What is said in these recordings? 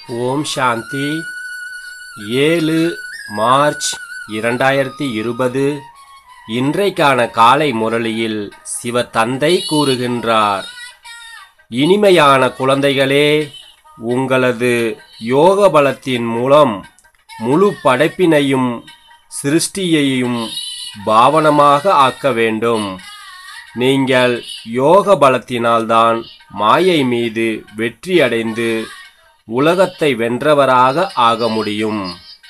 ஓம் சாந்தி ஏழு மார்ச் இரண்டாயிரத்தி இருபது இன்றைக்கான காலை முரளியில் சிவ தந்தை கூறுகின்றார் இனிமையான குழந்தைகளே உங்களது யோக பலத்தின் மூலம் முழு படைப்பினையும் சிருஷ்டியையும் பாவனமாக ஆக்க வேண்டும் நீங்கள் யோக பலத்தினால்தான் மாயை மீது வெற்றி அடைந்து உலகத்தை வென்றவராக ஆக முடியும்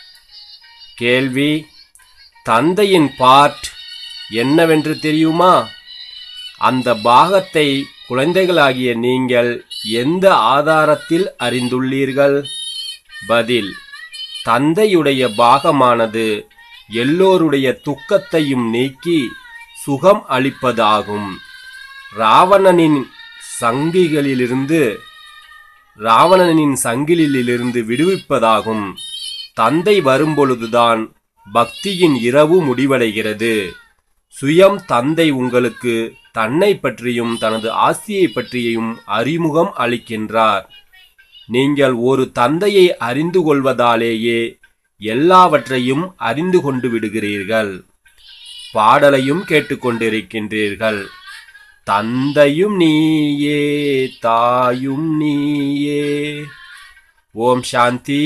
கேள்வி தந்தையின் பார்ட் என்னவென்று தெரியுமா அந்த பாகத்தை குழந்தைகளாகிய நீங்கள் எந்த ஆதாரத்தில் அறிந்துள்ளீர்கள் பதில் தந்தையுடைய பாகமானது எல்லோருடைய துக்கத்தையும் நீக்கி சுகம் அளிப்பதாகும் ராவணனின் சங்கிகளிலிருந்து ராவணனின் சங்கிலிலிருந்து விடுவிப்பதாகும் தந்தை வரும்பொழுதுதான் பக்தியின் இரவு முடிவடைகிறது சுயம் தந்தை உங்களுக்கு தன்னை பற்றியும் தனது ஆஸ்தியை பற்றியும் அறிமுகம் அளிக்கின்றார் நீங்கள் ஒரு தந்தையை அறிந்து கொள்வதாலேயே எல்லாவற்றையும் அறிந்து கொண்டு விடுகிறீர்கள் பாடலையும் கேட்டுக்கொண்டிருக்கின்றீர்கள் தந்தையும் நீயே தாயும் நீயே ஓம் சாந்தி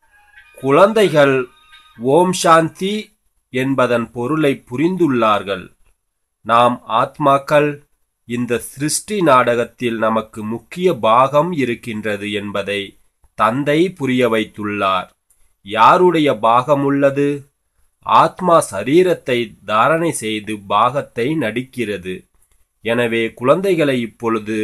குழந்தைகள் ஓம் சாந்தி என்பதன் பொருளை புரிந்துள்ளார்கள் நாம் ஆத்மாக்கள் இந்த சிருஷ்டி நாடகத்தில் நமக்கு முக்கிய பாகம் இருக்கின்றது என்பதை தந்தை புரிய வைத்துள்ளார் யாருடைய பாகம் உள்ளது ஆத்மா சரீரத்தை தாரணை செய்து பாகத்தை நடிக்கிறது எனவே குழந்தைகளை இப்பொழுது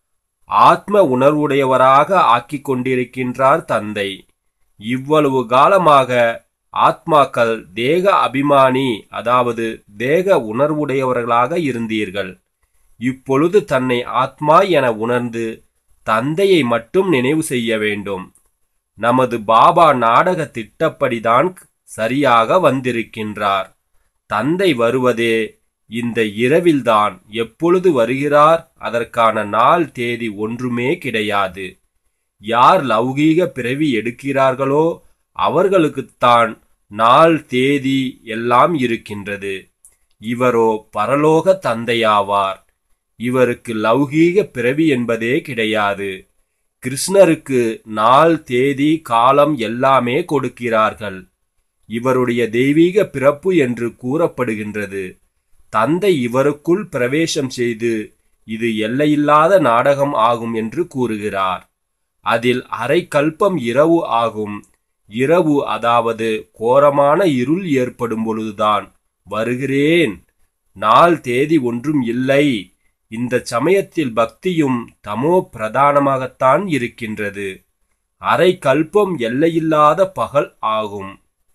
ஆத்ம உணர்வுடையவராக ஆக்கிக் கொண்டிருக்கின்றார் தந்தை இவ்வளவு காலமாக ஆத்மாக்கள் தேக அபிமானி அதாவது தேக உணர்வுடையவர்களாக இருந்தீர்கள் இப்பொழுது தன்னை ஆத்மா என உணர்ந்து தந்தையை மட்டும் நினைவு செய்ய வேண்டும் நமது பாபா நாடக திட்டப்படிதான் சரியாக வந்திருக்கின்றார் தந்தை வருவதே இந்த இரவில்தான் எப்பொழுது வருகிறார் அதற்கான நாள் தேதி ஒன்றுமே கிடையாது யார் லௌகீக பிறவி எடுக்கிறார்களோ அவர்களுக்குத்தான் நாள் தேதி எல்லாம் இருக்கின்றது இவரோ பரலோக தந்தையாவார் இவருக்கு லௌகீக பிறவி என்பதே கிடையாது கிருஷ்ணருக்கு நாள் தேதி காலம் எல்லாமே கொடுக்கிறார்கள் இவருடைய தெய்வீக பிறப்பு என்று கூறப்படுகின்றது தந்தை இவருக்குள் பிரவேசம் செய்து இது எல்லையில்லாத நாடகம் ஆகும் என்று கூறுகிறார் அதில் அரை கல்பம் இரவு ஆகும் இரவு அதாவது கோரமான இருள் ஏற்படும் பொழுதுதான் வருகிறேன் நாள் தேதி ஒன்றும் இல்லை இந்த சமயத்தில் பக்தியும் தமோ பிரதானமாகத்தான் இருக்கின்றது அரை கல்பம் எல்லையில்லாத பகல் ஆகும்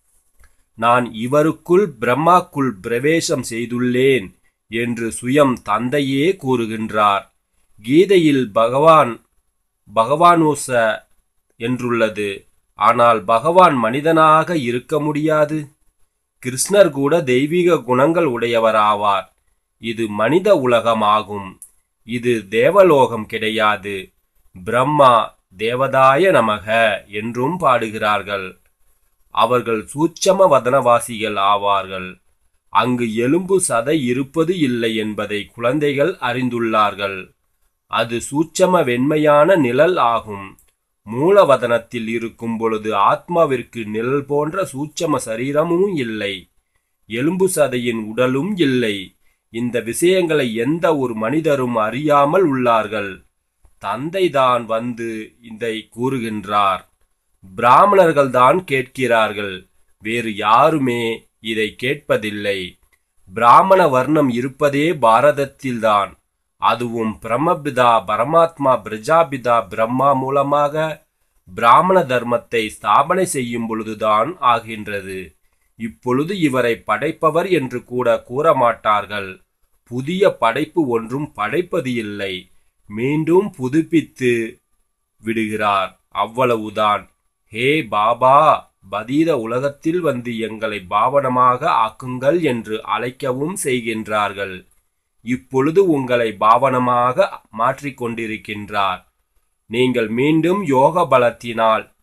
நான் இவருக்குள் பிரம்மாக்குள் பிரவேசம் செய்துள்ளேன் என்று சுயம் தந்தையே கூறுகின்றார் கீதையில் பகவான் பகவானோச என்றுள்ளது ஆனால் பகவான் மனிதனாக இருக்க முடியாது கிருஷ்ணர் கூட தெய்வீக குணங்கள் உடையவராவார் இது மனித உலகமாகும் இது தேவலோகம் கிடையாது பிரம்மா தேவதாய நமக என்றும் பாடுகிறார்கள் அவர்கள் சூட்சம வதனவாசிகள் ஆவார்கள் அங்கு எலும்பு சதை இருப்பது இல்லை என்பதை குழந்தைகள் அறிந்துள்ளார்கள் அது சூட்சம வெண்மையான நிழல் ஆகும் மூலவதனத்தில் இருக்கும் பொழுது ஆத்மாவிற்கு நிழல் போன்ற சூட்சம சரீரமும் இல்லை எலும்பு சதையின் உடலும் இல்லை இந்த விஷயங்களை எந்த ஒரு மனிதரும் அறியாமல் உள்ளார்கள் தந்தைதான் வந்து இதை கூறுகின்றார் பிராமணர்கள் தான் கேட்கிறார்கள் வேறு யாருமே இதை கேட்பதில்லை பிராமண வர்ணம் இருப்பதே பாரதத்தில்தான் அதுவும் பிரம்மபிதா பரமாத்மா பிரஜாபிதா பிரம்மா மூலமாக பிராமண தர்மத்தை ஸ்தாபனை செய்யும் பொழுதுதான் ஆகின்றது இப்பொழுது இவரை படைப்பவர் என்று கூட கூற மாட்டார்கள் புதிய படைப்பு ஒன்றும் படைப்பது இல்லை மீண்டும் புதுப்பித்து விடுகிறார் அவ்வளவுதான் ஹே பாபா பதீத உலகத்தில் வந்து எங்களை பாவனமாக ஆக்குங்கள் என்று அழைக்கவும் செய்கின்றார்கள் இப்பொழுது உங்களை பாவனமாக மாற்றிக் கொண்டிருக்கின்றார் நீங்கள் மீண்டும் யோக பலத்தினால்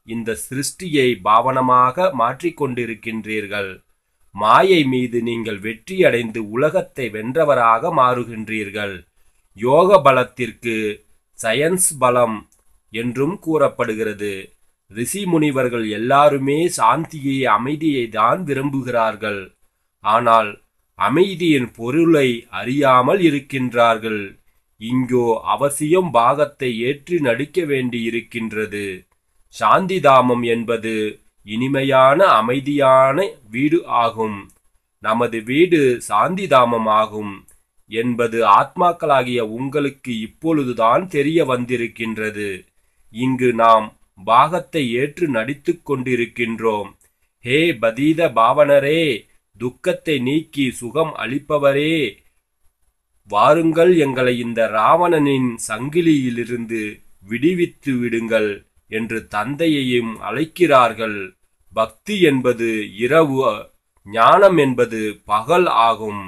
இந்த சிருஷ்டியை பாவனமாக மாற்றிக்கொண்டிருக்கின்றீர்கள் மாயை மீது நீங்கள் வெற்றியடைந்து உலகத்தை வென்றவராக மாறுகின்றீர்கள் யோக பலத்திற்கு சயன்ஸ் பலம் என்றும் கூறப்படுகிறது ரிஷி முனிவர்கள் எல்லாருமே சாந்தியை அமைதியை தான் விரும்புகிறார்கள் ஆனால் அமைதியின் பொருளை அறியாமல் இருக்கின்றார்கள் இங்கோ அவசியம் பாகத்தை ஏற்றி நடிக்க வேண்டியிருக்கின்றது சாந்திதாமம் என்பது இனிமையான அமைதியான வீடு ஆகும் நமது வீடு சாந்திதாமம் ஆகும் என்பது ஆத்மாக்களாகிய உங்களுக்கு இப்பொழுதுதான் தெரிய வந்திருக்கின்றது இங்கு நாம் பாகத்தை ஏற்று நடித்துக் கொண்டிருக்கின்றோம் ஹே பதீத பாவனரே துக்கத்தை நீக்கி சுகம் அளிப்பவரே வாருங்கள் எங்களை இந்த ராவணனின் சங்கிலியிலிருந்து விடுவித்து விடுங்கள் என்று தந்தையையும் அழைக்கிறார்கள் பக்தி என்பது இரவு ஞானம் என்பது பகல் ஆகும்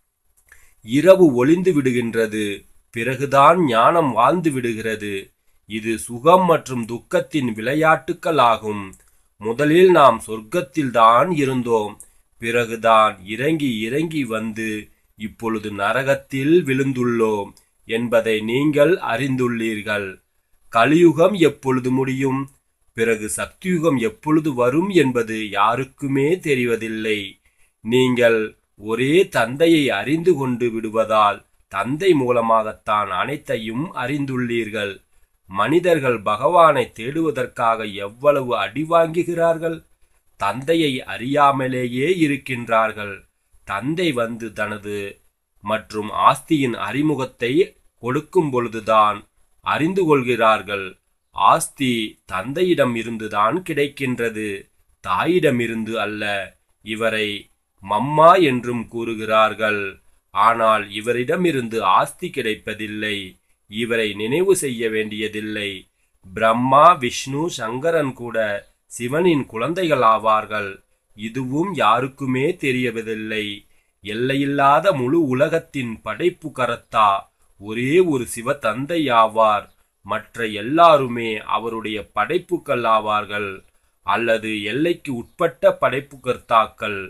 இரவு ஒளிந்து விடுகின்றது பிறகுதான் ஞானம் வாழ்ந்து விடுகிறது இது சுகம் மற்றும் துக்கத்தின் விளையாட்டுக்கள் ஆகும் முதலில் நாம் சொர்க்கத்தில்தான் இருந்தோம் பிறகுதான் இறங்கி இறங்கி வந்து இப்பொழுது நரகத்தில் விழுந்துள்ளோம் என்பதை நீங்கள் அறிந்துள்ளீர்கள் கலியுகம் எப்பொழுது முடியும் பிறகு சக்தியுகம் எப்பொழுது வரும் என்பது யாருக்குமே தெரிவதில்லை நீங்கள் ஒரே தந்தையை அறிந்து கொண்டு விடுவதால் தந்தை மூலமாகத்தான் அனைத்தையும் அறிந்துள்ளீர்கள் மனிதர்கள் பகவானை தேடுவதற்காக எவ்வளவு அடி வாங்குகிறார்கள் தந்தையை அறியாமலேயே இருக்கின்றார்கள் தந்தை வந்து தனது மற்றும் ஆஸ்தியின் அறிமுகத்தை கொடுக்கும் பொழுதுதான் அறிந்து கொள்கிறார்கள் ஆஸ்தி தந்தையிடம் இருந்துதான் கிடைக்கின்றது தாயிடமிருந்து அல்ல இவரை மம்மா என்றும் கூறுகிறார்கள் ஆனால் இவரிடமிருந்து ஆஸ்தி கிடைப்பதில்லை இவரை நினைவு செய்ய வேண்டியதில்லை பிரம்மா விஷ்ணு சங்கரன் கூட சிவனின் குழந்தைகள் ஆவார்கள் இதுவும் யாருக்குமே தெரியவதில்லை எல்லையில்லாத முழு உலகத்தின் படைப்பு கரத்தா ஒரே ஒரு சிவ தந்தை ஆவார் மற்ற எல்லாருமே அவருடைய படைப்புக்கள் ஆவார்கள் அல்லது எல்லைக்கு உட்பட்ட படைப்பு கர்த்தாக்கள்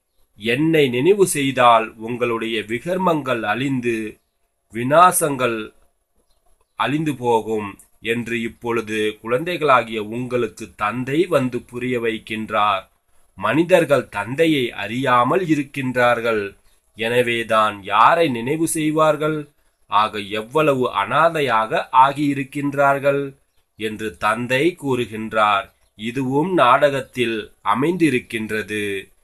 என்னை நினைவு செய்தால் உங்களுடைய விகர்மங்கள் அழிந்து விநாசங்கள் அழிந்து போகும் என்று இப்பொழுது குழந்தைகளாகிய உங்களுக்கு தந்தை வந்து புரிய வைக்கின்றார் மனிதர்கள் தந்தையை அறியாமல் இருக்கின்றார்கள் எனவேதான் யாரை நினைவு செய்வார்கள் ஆக எவ்வளவு அனாதையாக ஆகியிருக்கின்றார்கள் என்று தந்தை கூறுகின்றார் இதுவும் நாடகத்தில் அமைந்திருக்கின்றது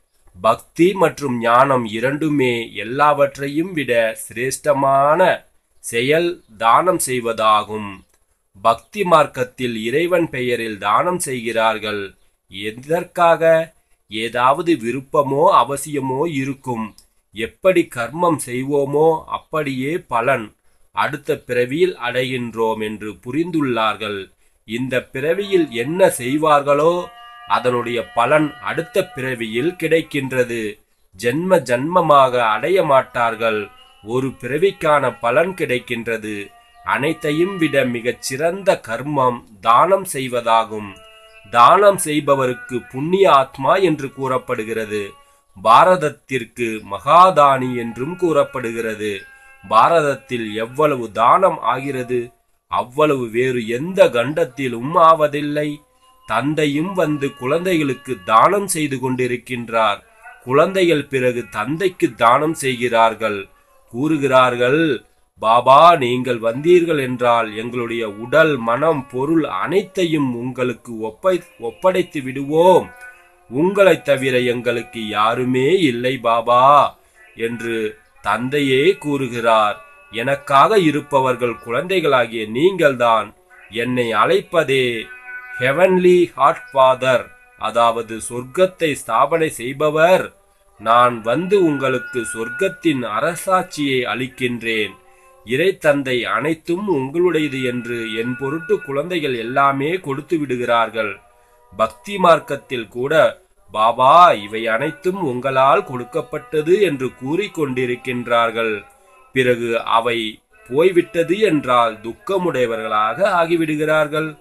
பக்தி மற்றும் ஞானம் இரண்டுமே எல்லாவற்றையும் விட சிரேஷ்டமான செயல் தானம் செய்வதாகும் பக்தி மார்க்கத்தில் இறைவன் பெயரில் தானம் செய்கிறார்கள் எதற்காக ஏதாவது விருப்பமோ அவசியமோ இருக்கும் எப்படி கர்மம் செய்வோமோ அப்படியே பலன் அடுத்த பிறவியில் அடைகின்றோம் என்று புரிந்துள்ளார்கள் இந்த பிறவியில் என்ன செய்வார்களோ அதனுடைய பலன் அடுத்த பிறவியில் கிடைக்கின்றது ஜென்ம ஜன்மமாக அடைய மாட்டார்கள் ஒரு பிறவிக்கான பலன் கிடைக்கின்றது அனைத்தையும் விட மிகச் சிறந்த கர்மம் தானம் செய்வதாகும் தானம் செய்பவருக்கு புண்ணிய ஆத்மா என்று கூறப்படுகிறது பாரதத்திற்கு மகாதானி என்றும் கூறப்படுகிறது பாரதத்தில் எவ்வளவு தானம் ஆகிறது அவ்வளவு வேறு எந்த கண்டத்திலும் ஆவதில்லை தந்தையும் வந்து குழந்தைகளுக்கு தானம் செய்து கொண்டிருக்கின்றார் குழந்தைகள் பிறகு தந்தைக்கு தானம் செய்கிறார்கள் கூறுகிறார்கள் பாபா நீங்கள் வந்தீர்கள் என்றால் எங்களுடைய உடல் மனம் பொருள் அனைத்தையும் உங்களுக்கு ஒப்பை ஒப்படைத்து விடுவோம் உங்களைத் தவிர எங்களுக்கு யாருமே இல்லை பாபா என்று தந்தையே கூறுகிறார் எனக்காக இருப்பவர்கள் குழந்தைகளாகிய நீங்கள்தான் என்னை அழைப்பதே ஹெவன்லி ஹாட் ஃபாதர் அதாவது சொர்க்கத்தை ஸ்தாபனை செய்பவர் நான் வந்து உங்களுக்கு சொர்க்கத்தின் அரசாட்சியை அளிக்கின்றேன் இறை தந்தை அனைத்தும் உங்களுடையது என்று என் பொருட்டு குழந்தைகள் எல்லாமே கொடுத்து விடுகிறார்கள் பக்தி மார்க்கத்தில் கூட பாபா இவை அனைத்தும் உங்களால் கொடுக்கப்பட்டது என்று கூறிக்கொண்டிருக்கின்றார்கள் பிறகு அவை போய்விட்டது என்றால் துக்கமுடையவர்களாக ஆகிவிடுகிறார்கள்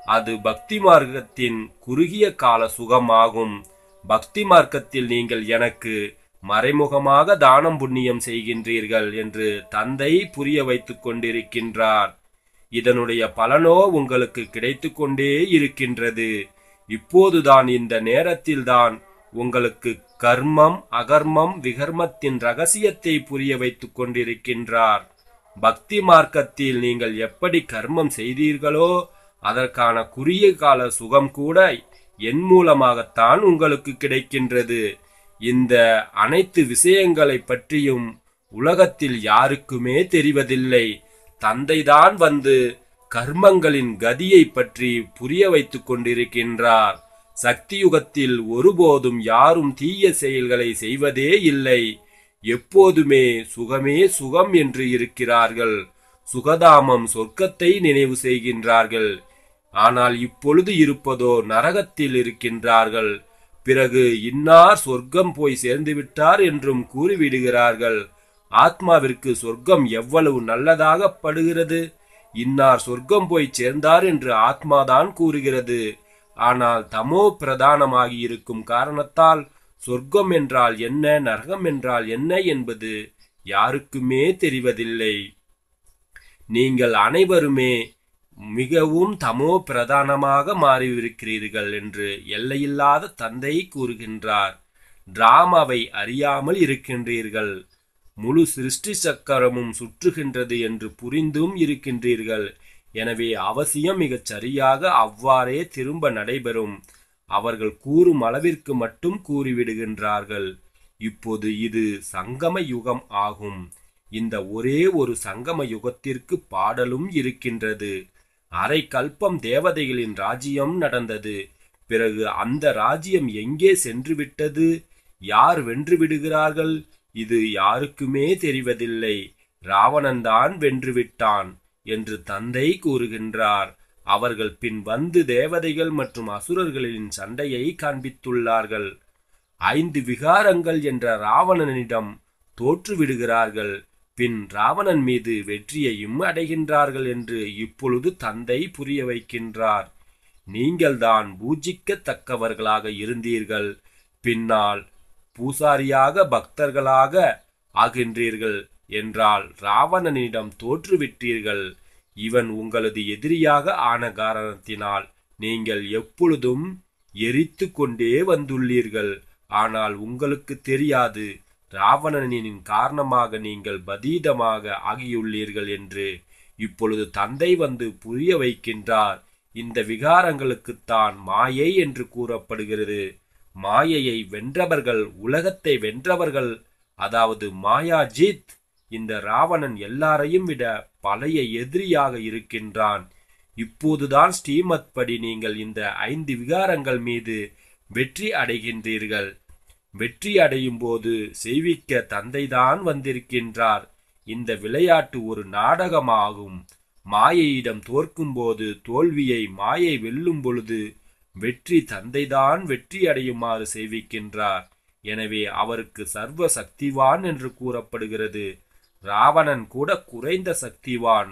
அது பக்தி மார்க்கத்தின் குறுகிய கால சுகமாகும் பக்தி மார்க்கத்தில் நீங்கள் எனக்கு மறைமுகமாக தானம் புண்ணியம் செய்கின்றீர்கள் என்று தந்தை புரிய வைத்துக் கொண்டிருக்கின்றார் இதனுடைய பலனோ உங்களுக்கு கிடைத்து கொண்டே இருக்கின்றது இப்போதுதான் இந்த நேரத்தில்தான் உங்களுக்கு கர்மம் அகர்மம் விகர்மத்தின் ரகசியத்தை புரிய வைத்துக் கொண்டிருக்கின்றார் பக்தி மார்க்கத்தில் நீங்கள் எப்படி கர்மம் செய்தீர்களோ அதற்கான குறுகிய கால சுகம் கூட என் மூலமாகத்தான் உங்களுக்கு கிடைக்கின்றது இந்த அனைத்து விஷயங்களை பற்றியும் உலகத்தில் யாருக்குமே தெரிவதில்லை தந்தைதான் வந்து கர்மங்களின் கதியை பற்றி புரிய வைத்துக் கொண்டிருக்கின்றார் சக்தி யுகத்தில் ஒருபோதும் யாரும் தீய செயல்களை செய்வதே இல்லை எப்போதுமே சுகமே சுகம் என்று இருக்கிறார்கள் சுகதாமம் சொர்க்கத்தை நினைவு செய்கின்றார்கள் ஆனால் இப்பொழுது இருப்பதோ நரகத்தில் இருக்கின்றார்கள் பிறகு இன்னார் சொர்க்கம் போய் சேர்ந்து விட்டார் என்றும் கூறிவிடுகிறார்கள் ஆத்மாவிற்கு சொர்க்கம் எவ்வளவு நல்லதாக படுகிறது இன்னார் சொர்க்கம் போய் சேர்ந்தார் என்று ஆத்மாதான் கூறுகிறது ஆனால் தமோ பிரதானமாகி இருக்கும் காரணத்தால் சொர்க்கம் என்றால் என்ன நரகம் என்றால் என்ன என்பது யாருக்குமே தெரிவதில்லை நீங்கள் அனைவருமே மிகவும் தமோ பிரதானமாக மாறியிருக்கிறீர்கள் என்று எல்லையில்லாத தந்தை கூறுகின்றார் டிராமாவை அறியாமல் இருக்கின்றீர்கள் முழு சிருஷ்டி சக்கரமும் சுற்றுகின்றது என்று புரிந்தும் இருக்கின்றீர்கள் எனவே அவசியம் மிகச் சரியாக அவ்வாறே திரும்ப நடைபெறும் அவர்கள் கூறும் அளவிற்கு மட்டும் கூறிவிடுகின்றார்கள் இப்போது இது சங்கம யுகம் ஆகும் இந்த ஒரே ஒரு சங்கம யுகத்திற்கு பாடலும் இருக்கின்றது அரை கல்பம் தேவதைகளின் ராஜ்யம் நடந்தது பிறகு அந்த ராஜ்யம் எங்கே சென்று விட்டது யார் வென்று விடுகிறார்கள் இது யாருக்குமே தெரிவதில்லை ராவணன்தான் வென்றுவிட்டான் என்று தந்தை கூறுகின்றார் அவர்கள் பின் வந்து தேவதைகள் மற்றும் அசுரர்களின் சண்டையை காண்பித்துள்ளார்கள் ஐந்து விகாரங்கள் என்ற ராவணனிடம் தோற்றுவிடுகிறார்கள் பின் ராவணன் மீது வெற்றியையும் அடைகின்றார்கள் என்று இப்பொழுது தந்தை புரிய வைக்கின்றார் நீங்கள்தான் பூஜிக்கத்தக்கவர்களாக இருந்தீர்கள் பின்னால் பூசாரியாக பக்தர்களாக ஆகின்றீர்கள் என்றால் ராவணனிடம் தோற்றுவிட்டீர்கள் இவன் உங்களது எதிரியாக ஆன காரணத்தினால் நீங்கள் எப்பொழுதும் எரித்து கொண்டே வந்துள்ளீர்கள் ஆனால் உங்களுக்கு தெரியாது ராவணனின் காரணமாக நீங்கள் பதீதமாக ஆகியுள்ளீர்கள் என்று இப்பொழுது தந்தை வந்து புரிய வைக்கின்றார் இந்த விகாரங்களுக்குத்தான் மாயை என்று கூறப்படுகிறது மாயையை வென்றவர்கள் உலகத்தை வென்றவர்கள் அதாவது மாயாஜித் இந்த ராவணன் எல்லாரையும் விட பழைய எதிரியாக இருக்கின்றான் இப்போதுதான் ஸ்ரீமத் படி நீங்கள் இந்த ஐந்து விகாரங்கள் மீது வெற்றி அடைகின்றீர்கள் வெற்றி அடையும் போது செய்விக்க தந்தைதான் வந்திருக்கின்றார் இந்த விளையாட்டு ஒரு நாடகமாகும் மாயையிடம் தோற்கும்போது தோல்வியை மாயை வெல்லும் பொழுது வெற்றி தந்தைதான் வெற்றி அடையுமாறு செய்விக்கின்றார் எனவே அவருக்கு சர்வ சக்திவான் என்று கூறப்படுகிறது ராவணன் கூட குறைந்த சக்திவான்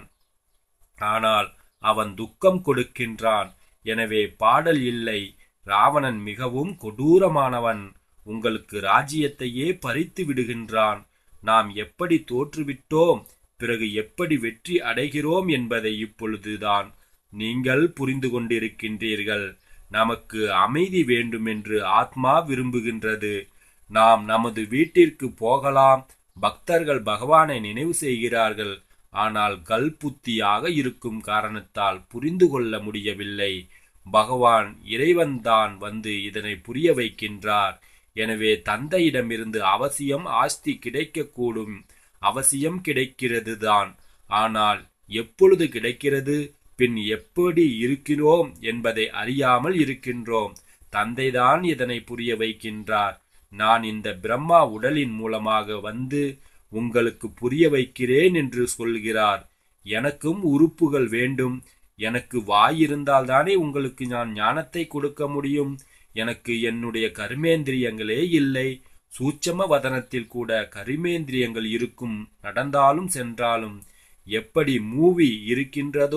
ஆனால் அவன் துக்கம் கொடுக்கின்றான் எனவே பாடல் இல்லை ராவணன் மிகவும் கொடூரமானவன் உங்களுக்கு ராஜ்யத்தையே பறித்து விடுகின்றான் நாம் எப்படி தோற்றுவிட்டோம் பிறகு எப்படி வெற்றி அடைகிறோம் என்பதை இப்பொழுதுதான் நீங்கள் புரிந்து கொண்டிருக்கின்றீர்கள் நமக்கு அமைதி வேண்டும் என்று ஆத்மா விரும்புகின்றது நாம் நமது வீட்டிற்கு போகலாம் பக்தர்கள் பகவானை நினைவு செய்கிறார்கள் ஆனால் கல்புத்தியாக இருக்கும் காரணத்தால் புரிந்து கொள்ள முடியவில்லை பகவான் இறைவன்தான் வந்து இதனை புரிய வைக்கின்றார் எனவே தந்தையிடமிருந்து அவசியம் ஆஸ்தி கிடைக்கக்கூடும் அவசியம் கிடைக்கிறது தான் ஆனால் எப்பொழுது கிடைக்கிறது பின் எப்படி இருக்கிறோம் என்பதை அறியாமல் இருக்கின்றோம் தந்தைதான் இதனை புரிய வைக்கின்றார் நான் இந்த பிரம்மா உடலின் மூலமாக வந்து உங்களுக்கு புரிய வைக்கிறேன் என்று சொல்கிறார் எனக்கும் உறுப்புகள் வேண்டும் எனக்கு வாய் இருந்தால்தானே உங்களுக்கு நான் ஞானத்தை கொடுக்க முடியும் எனக்கு என்னுடைய கர்மேந்திரியங்களே இல்லை சூட்சம வதனத்தில் கூட கரிமேந்திரியங்கள் இருக்கும் நடந்தாலும் சென்றாலும் எப்படி மூவி இருக்கின்றதோ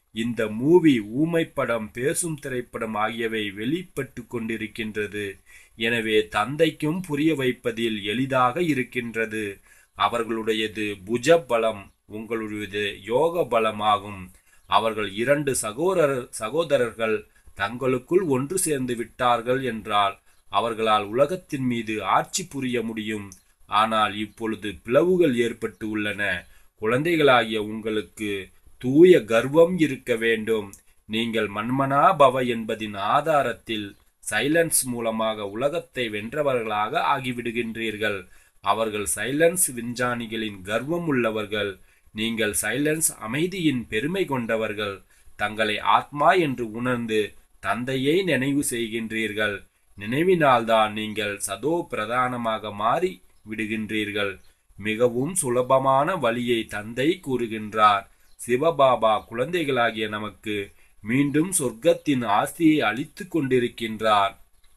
இந்த மூவி ஊமைப்படம் பேசும் திரைப்படம் ஆகியவை வெளிப்பட்டு கொண்டிருக்கின்றது எனவே தந்தைக்கும் புரிய வைப்பதில் எளிதாக இருக்கின்றது அவர்களுடையது புஜ பலம் உங்களுடையது யோக பலமாகும் அவர்கள் இரண்டு சகோதர சகோதரர்கள் தங்களுக்குள் ஒன்று சேர்ந்து விட்டார்கள் என்றால் அவர்களால் உலகத்தின் மீது ஆட்சி புரிய முடியும் ஆனால் இப்பொழுது பிளவுகள் ஏற்பட்டு உள்ளன குழந்தைகளாகிய உங்களுக்கு தூய கர்வம் இருக்க வேண்டும் நீங்கள் மன்மனா பவ என்பதின் ஆதாரத்தில் சைலன்ஸ் மூலமாக உலகத்தை வென்றவர்களாக ஆகிவிடுகின்றீர்கள் அவர்கள் சைலன்ஸ் விஞ்ஞானிகளின் கர்வம் உள்ளவர்கள் நீங்கள் சைலன்ஸ் அமைதியின் பெருமை கொண்டவர்கள் தங்களை ஆத்மா என்று உணர்ந்து தந்தையை நினைவு செய்கின்றீர்கள் நினைவினால்தான் நீங்கள் சதோ பிரதானமாக மாறி விடுகின்றீர்கள் மிகவும் சுலபமான வழியை தந்தை கூறுகின்றார் சிவபாபா குழந்தைகளாகிய நமக்கு மீண்டும் சொர்க்கத்தின் ஆஸ்தியை அளித்துக் கொண்டிருக்கின்றார்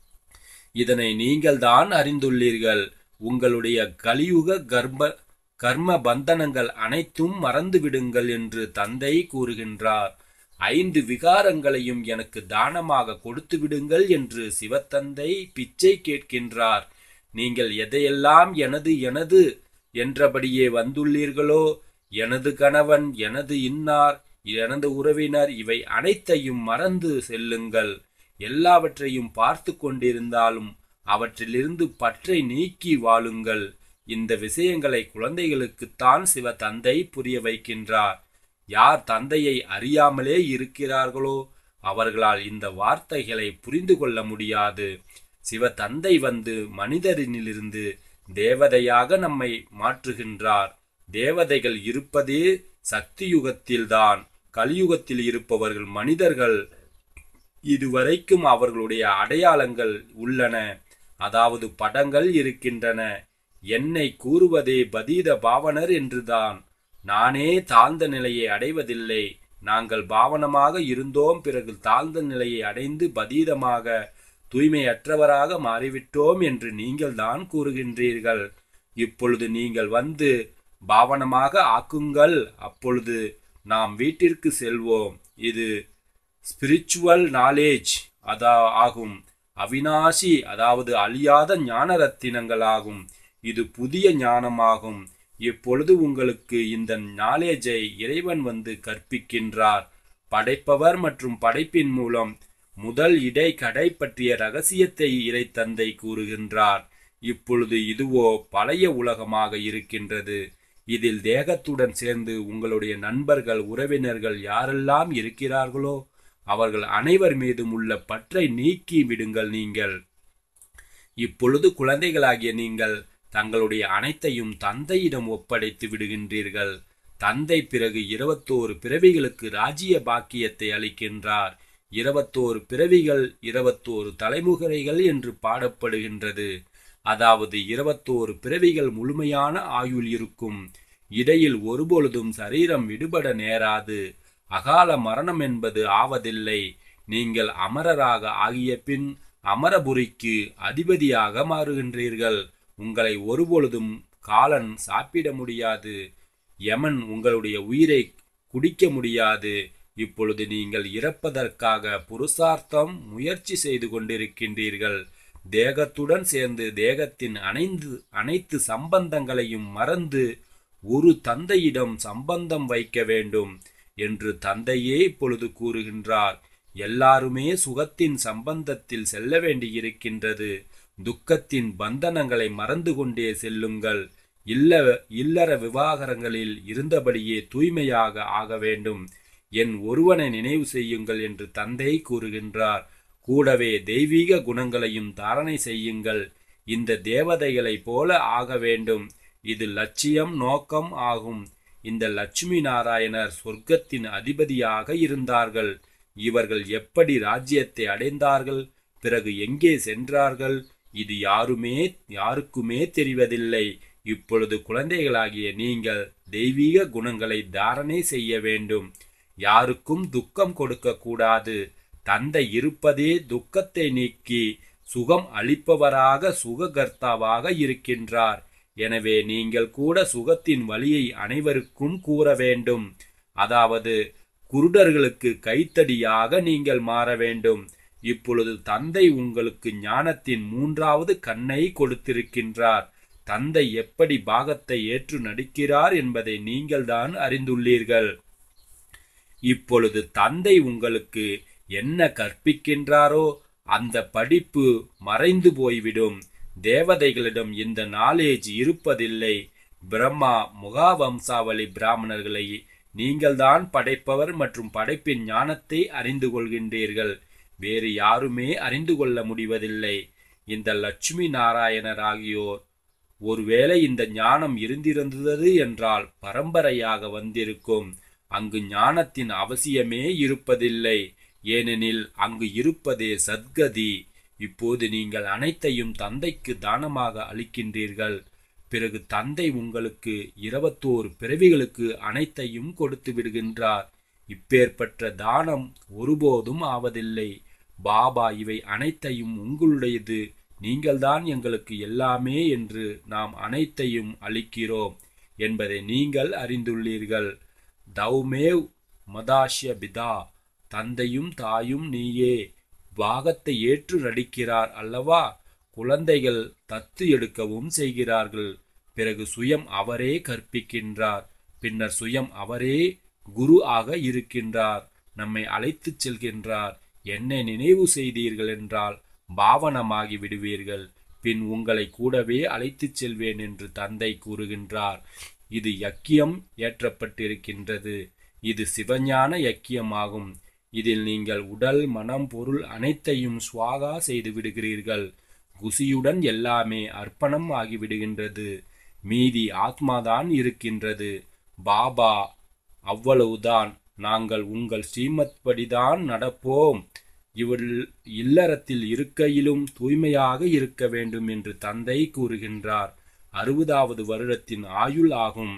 இதனை நீங்கள்தான் அறிந்துள்ளீர்கள் உங்களுடைய கலியுக கர்ப்ப கர்ம பந்தனங்கள் அனைத்தும் மறந்துவிடுங்கள் என்று தந்தை கூறுகின்றார் ஐந்து விகாரங்களையும் எனக்கு தானமாக கொடுத்து விடுங்கள் என்று சிவத்தந்தை பிச்சை கேட்கின்றார் நீங்கள் எதையெல்லாம் எனது எனது என்றபடியே வந்துள்ளீர்களோ எனது கணவன் எனது இன்னார் எனது உறவினர் இவை அனைத்தையும் மறந்து செல்லுங்கள் எல்லாவற்றையும் பார்த்து கொண்டிருந்தாலும் அவற்றிலிருந்து பற்றை நீக்கி வாழுங்கள் இந்த விஷயங்களை குழந்தைகளுக்குத்தான் சிவ தந்தை புரிய வைக்கின்றார் யார் தந்தையை அறியாமலே இருக்கிறார்களோ அவர்களால் இந்த வார்த்தைகளை புரிந்து கொள்ள முடியாது சிவ தந்தை வந்து மனிதரினிலிருந்து தேவதையாக நம்மை மாற்றுகின்றார் தேவதைகள் இருப்பதே சக்தி யுகத்தில்தான் கலியுகத்தில் இருப்பவர்கள் மனிதர்கள் இதுவரைக்கும் அவர்களுடைய அடையாளங்கள் உள்ளன அதாவது படங்கள் இருக்கின்றன என்னை கூறுவதே பதீத பாவனர் என்றுதான் நானே தாழ்ந்த நிலையை அடைவதில்லை நாங்கள் பாவனமாக இருந்தோம் பிறகு தாழ்ந்த நிலையை அடைந்து பதீதமாக தூய்மையற்றவராக மாறிவிட்டோம் என்று நீங்கள் தான் கூறுகின்றீர்கள் இப்பொழுது நீங்கள் வந்து பாவனமாக ஆக்குங்கள் அப்பொழுது நாம் வீட்டிற்கு செல்வோம் இது ஸ்பிரிச்சுவல் நாலேஜ் அதா ஆகும் அவினாசி அதாவது அழியாத ஞான ரத்தினங்களாகும் இது புதிய ஞானமாகும் இப்பொழுது உங்களுக்கு இந்த நாலேஜை இறைவன் வந்து கற்பிக்கின்றார் படைப்பவர் மற்றும் படைப்பின் மூலம் முதல் இடை கடை பற்றிய ரகசியத்தை இறை தந்தை கூறுகின்றார் இப்பொழுது இதுவோ பழைய உலகமாக இருக்கின்றது இதில் தேகத்துடன் சேர்ந்து உங்களுடைய நண்பர்கள் உறவினர்கள் யாரெல்லாம் இருக்கிறார்களோ அவர்கள் அனைவர் மீதும் உள்ள பற்றை நீக்கி விடுங்கள் நீங்கள் இப்பொழுது குழந்தைகளாகிய நீங்கள் தங்களுடைய அனைத்தையும் தந்தையிடம் ஒப்படைத்து விடுகின்றீர்கள் தந்தை பிறகு இருபத்தோரு பிறவிகளுக்கு ராஜ்ய பாக்கியத்தை அளிக்கின்றார் இருபத்தோரு பிறவிகள் இருபத்தோரு தலைமுறைகள் என்று பாடப்படுகின்றது அதாவது இருபத்தோரு பிறவிகள் முழுமையான ஆயுள் இருக்கும் இடையில் ஒருபொழுதும் சரீரம் விடுபட நேராது அகால மரணம் என்பது ஆவதில்லை நீங்கள் அமரராக ஆகிய பின் அமரபுரிக்கு அதிபதியாக மாறுகின்றீர்கள் உங்களை ஒருபொழுதும் காலன் சாப்பிட முடியாது யமன் உங்களுடைய உயிரை குடிக்க முடியாது இப்பொழுது நீங்கள் இறப்பதற்காக புருஷார்த்தம் முயற்சி செய்து கொண்டிருக்கின்றீர்கள் தேகத்துடன் சேர்ந்து தேகத்தின் அனைந்து அனைத்து சம்பந்தங்களையும் மறந்து ஒரு தந்தையிடம் சம்பந்தம் வைக்க வேண்டும் என்று தந்தையே இப்பொழுது கூறுகின்றார் எல்லாருமே சுகத்தின் சம்பந்தத்தில் செல்ல வேண்டியிருக்கின்றது துக்கத்தின் பந்தனங்களை மறந்து கொண்டே செல்லுங்கள் இல்ல இல்லற விவாகரங்களில் இருந்தபடியே தூய்மையாக ஆக வேண்டும் என் ஒருவனை நினைவு செய்யுங்கள் என்று தந்தை கூறுகின்றார் கூடவே தெய்வீக குணங்களையும் தாரணை செய்யுங்கள் இந்த தேவதைகளைப் போல ஆக வேண்டும் இது லட்சியம் நோக்கம் ஆகும் இந்த லட்சுமி நாராயணர் சொர்க்கத்தின் அதிபதியாக இருந்தார்கள் இவர்கள் எப்படி ராஜ்யத்தை அடைந்தார்கள் பிறகு எங்கே சென்றார்கள் இது யாருமே யாருக்குமே தெரிவதில்லை இப்பொழுது குழந்தைகளாகிய நீங்கள் தெய்வீக குணங்களை தாரணை செய்ய வேண்டும் யாருக்கும் துக்கம் கொடுக்க கூடாது தந்தை இருப்பதே துக்கத்தை நீக்கி சுகம் அளிப்பவராக சுககர்த்தாவாக இருக்கின்றார் எனவே நீங்கள் கூட சுகத்தின் வழியை அனைவருக்கும் கூற வேண்டும் அதாவது குருடர்களுக்கு கைத்தடியாக நீங்கள் மாற வேண்டும் இப்பொழுது தந்தை உங்களுக்கு ஞானத்தின் மூன்றாவது கண்ணை கொடுத்திருக்கின்றார் தந்தை எப்படி பாகத்தை ஏற்று நடிக்கிறார் என்பதை நீங்கள்தான் அறிந்துள்ளீர்கள் இப்பொழுது தந்தை உங்களுக்கு என்ன கற்பிக்கின்றாரோ அந்த படிப்பு மறைந்து போய்விடும் தேவதைகளிடம் இந்த நாலேஜ் இருப்பதில்லை பிரம்மா முகாவம்சாவளி பிராமணர்களை நீங்கள்தான் படைப்பவர் மற்றும் படைப்பின் ஞானத்தை அறிந்து கொள்கின்றீர்கள் வேறு யாருமே அறிந்து கொள்ள முடிவதில்லை இந்த லட்சுமி நாராயணர் ஆகியோர் ஒருவேளை இந்த ஞானம் இருந்திருந்தது என்றால் பரம்பரையாக வந்திருக்கும் அங்கு ஞானத்தின் அவசியமே இருப்பதில்லை ஏனெனில் அங்கு இருப்பதே சத்கதி இப்போது நீங்கள் அனைத்தையும் தந்தைக்கு தானமாக அளிக்கின்றீர்கள் பிறகு தந்தை உங்களுக்கு இருபத்தோரு பிறவிகளுக்கு அனைத்தையும் கொடுத்து விடுகின்றார் இப்பேற்பட்ட தானம் ஒருபோதும் ஆவதில்லை பாபா இவை அனைத்தையும் உங்களுடையது நீங்கள்தான் எங்களுக்கு எல்லாமே என்று நாம் அனைத்தையும் அளிக்கிறோம் என்பதை நீங்கள் அறிந்துள்ளீர்கள் தௌமேவ் மதாஷ்ய பிதா தந்தையும் தாயும் நீயே பாகத்தை ஏற்று நடிக்கிறார் அல்லவா குழந்தைகள் தத்து எடுக்கவும் செய்கிறார்கள் பிறகு சுயம் அவரே கற்பிக்கின்றார் பின்னர் சுயம் அவரே குரு ஆக இருக்கின்றார் நம்மை அழைத்துச் செல்கின்றார் என்னை நினைவு செய்தீர்கள் என்றால் பாவனமாகி விடுவீர்கள் பின் உங்களை கூடவே அழைத்துச் செல்வேன் என்று தந்தை கூறுகின்றார் இது யக்கியம் ஏற்றப்பட்டிருக்கின்றது இது சிவஞான யக்கியமாகும் இதில் நீங்கள் உடல் மனம் பொருள் அனைத்தையும் சுவாகா செய்து விடுகிறீர்கள் குசியுடன் எல்லாமே அர்ப்பணம் ஆகிவிடுகின்றது மீதி ஆத்மாதான் இருக்கின்றது பாபா அவ்வளவுதான் நாங்கள் உங்கள் ஸ்ரீமத் படிதான் நடப்போம் இவள் இல்லறத்தில் இருக்கையிலும் தூய்மையாக இருக்க வேண்டும் என்று தந்தை கூறுகின்றார் அறுபதாவது வருடத்தின் ஆயுள் ஆகும்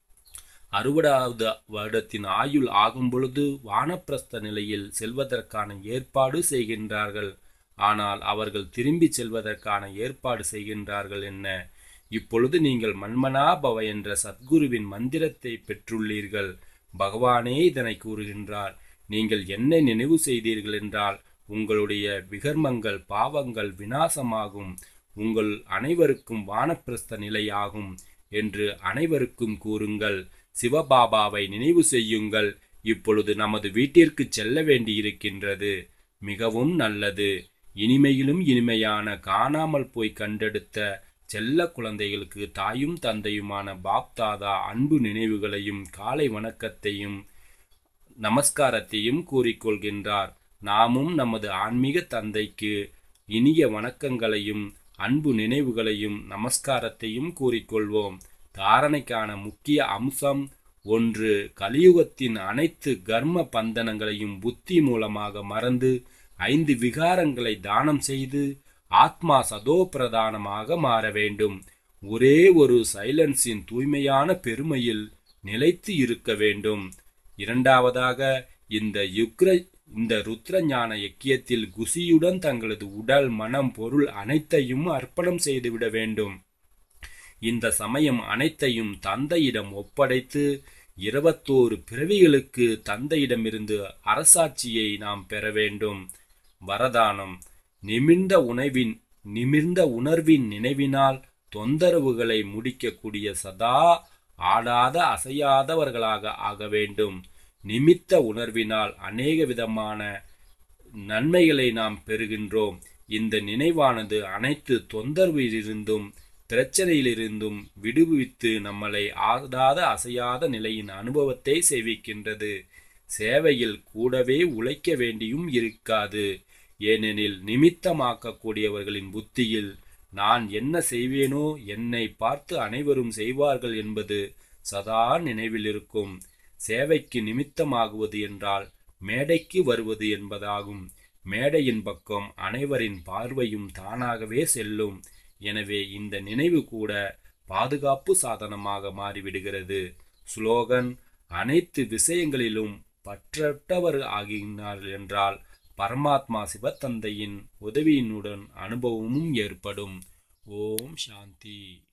அறுபதாவது வருடத்தின் ஆயுள் ஆகும் பொழுது வானப்பிரஸ்த நிலையில் செல்வதற்கான ஏற்பாடு செய்கின்றார்கள் ஆனால் அவர்கள் திரும்பி செல்வதற்கான ஏற்பாடு செய்கின்றார்கள் என்ன இப்பொழுது நீங்கள் மன்மனாபவ என்ற சத்குருவின் மந்திரத்தை பெற்றுள்ளீர்கள் பகவானே இதனை கூறுகின்றார் நீங்கள் என்ன நினைவு செய்தீர்கள் என்றால் உங்களுடைய விகர்மங்கள் பாவங்கள் வினாசமாகும் உங்கள் அனைவருக்கும் வானப்பிரஸ்த நிலையாகும் என்று அனைவருக்கும் கூறுங்கள் சிவபாபாவை நினைவு செய்யுங்கள் இப்பொழுது நமது வீட்டிற்கு செல்ல வேண்டியிருக்கின்றது மிகவும் நல்லது இனிமையிலும் இனிமையான காணாமல் போய் கண்டெடுத்த செல்ல குழந்தைகளுக்கு தாயும் தந்தையுமான பாப்தாதா அன்பு நினைவுகளையும் காலை வணக்கத்தையும் நமஸ்காரத்தையும் கூறிக்கொள்கின்றார் நாமும் நமது ஆன்மீக தந்தைக்கு இனிய வணக்கங்களையும் அன்பு நினைவுகளையும் நமஸ்காரத்தையும் கூறிக்கொள்வோம் தாரணைக்கான முக்கிய அம்சம் ஒன்று கலியுகத்தின் அனைத்து கர்ம பந்தனங்களையும் புத்தி மூலமாக மறந்து ஐந்து விகாரங்களை தானம் செய்து ஆத்மா சதோ பிரதானமாக மாற வேண்டும் ஒரே ஒரு சைலன்ஸின் தூய்மையான பெருமையில் நிலைத்து இருக்க வேண்டும் இரண்டாவதாக இந்த யுக்ர இந்த ருத்ர ஞான யக்கியத்தில் குசியுடன் தங்களது உடல் மனம் பொருள் அனைத்தையும் அர்ப்பணம் செய்துவிட வேண்டும் இந்த சமயம் அனைத்தையும் தந்தையிடம் ஒப்படைத்து இருபத்தோரு பிறவிகளுக்கு தந்தையிடமிருந்து அரசாட்சியை நாம் பெற வேண்டும் வரதானம் நிமிர்ந்த உணவின் நிமிர்ந்த உணர்வின் நினைவினால் தொந்தரவுகளை முடிக்கக்கூடிய சதா ஆடாத அசையாதவர்களாக ஆக வேண்டும் நிமித்த உணர்வினால் அநேக விதமான நன்மைகளை நாம் பெறுகின்றோம் இந்த நினைவானது அனைத்து தொந்தரவிலிருந்தும் பிரச்சனையிலிருந்தும் விடுவித்து நம்மளை ஆடாத அசையாத நிலையின் அனுபவத்தை செய்விக்கின்றது சேவையில் கூடவே உழைக்க வேண்டியும் இருக்காது ஏனெனில் நிமித்தமாக்கக்கூடியவர்களின் புத்தியில் நான் என்ன செய்வேனோ என்னை பார்த்து அனைவரும் செய்வார்கள் என்பது சதா நினைவில் இருக்கும் சேவைக்கு நிமித்தமாகுவது என்றால் மேடைக்கு வருவது என்பதாகும் மேடையின் பக்கம் அனைவரின் பார்வையும் தானாகவே செல்லும் எனவே இந்த நினைவு கூட பாதுகாப்பு சாதனமாக மாறிவிடுகிறது ஸ்லோகன் அனைத்து விஷயங்களிலும் பற்றற்றவர் ஆகினார் என்றால் பரமாத்மா சிவத்தந்தையின் உதவியினுடன் அனுபவமும் ஏற்படும் ஓம் சாந்தி